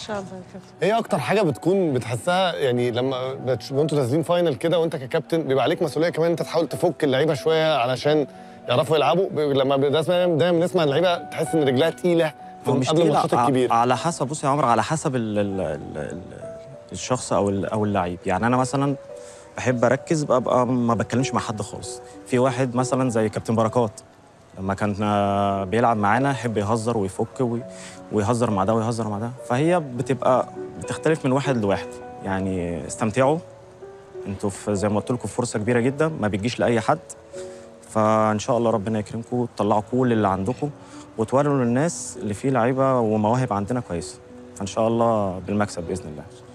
شاء الله كده ايه اكتر حاجه بتكون بتحسها يعني لما بتش- وانتوا نازلين فاينل كده وانت ككابتن بيبقى عليك مسؤوليه كمان انت تحاول تفك اللعيبه شويه علشان يعرفوا يلعبوا ب- لما ب- دايما دايما بنسمع اللعيبه تحس ان رجلها تقيله هو مش قبل تقيل الماتشات ع- الكبيره على حسب بص يا عمرو على حسب ال ال ال ال الشخص او ال او اللعيب يعني انا مثلا بحب اركز ببقى ما بتكلمش مع حد خالص في واحد مثلا زي كابتن بركات لما كان آه، بيلعب معانا يحب يهزر ويفك وي- ويهزر مع ده ويهزر مع ده فهي بتبقى بتختلف من واحد لواحد يعني استمتعوا انتوا في زي ما قلت لكم فرصه كبيره جدا ما بتجيش لاي حد فان شاء الله ربنا يكرمكم وتطلعوا كل اللي عندكم وتوروا للناس اللي فيه لعيبه ومواهب عندنا كويسه فان شاء الله بالمكسب باذن الله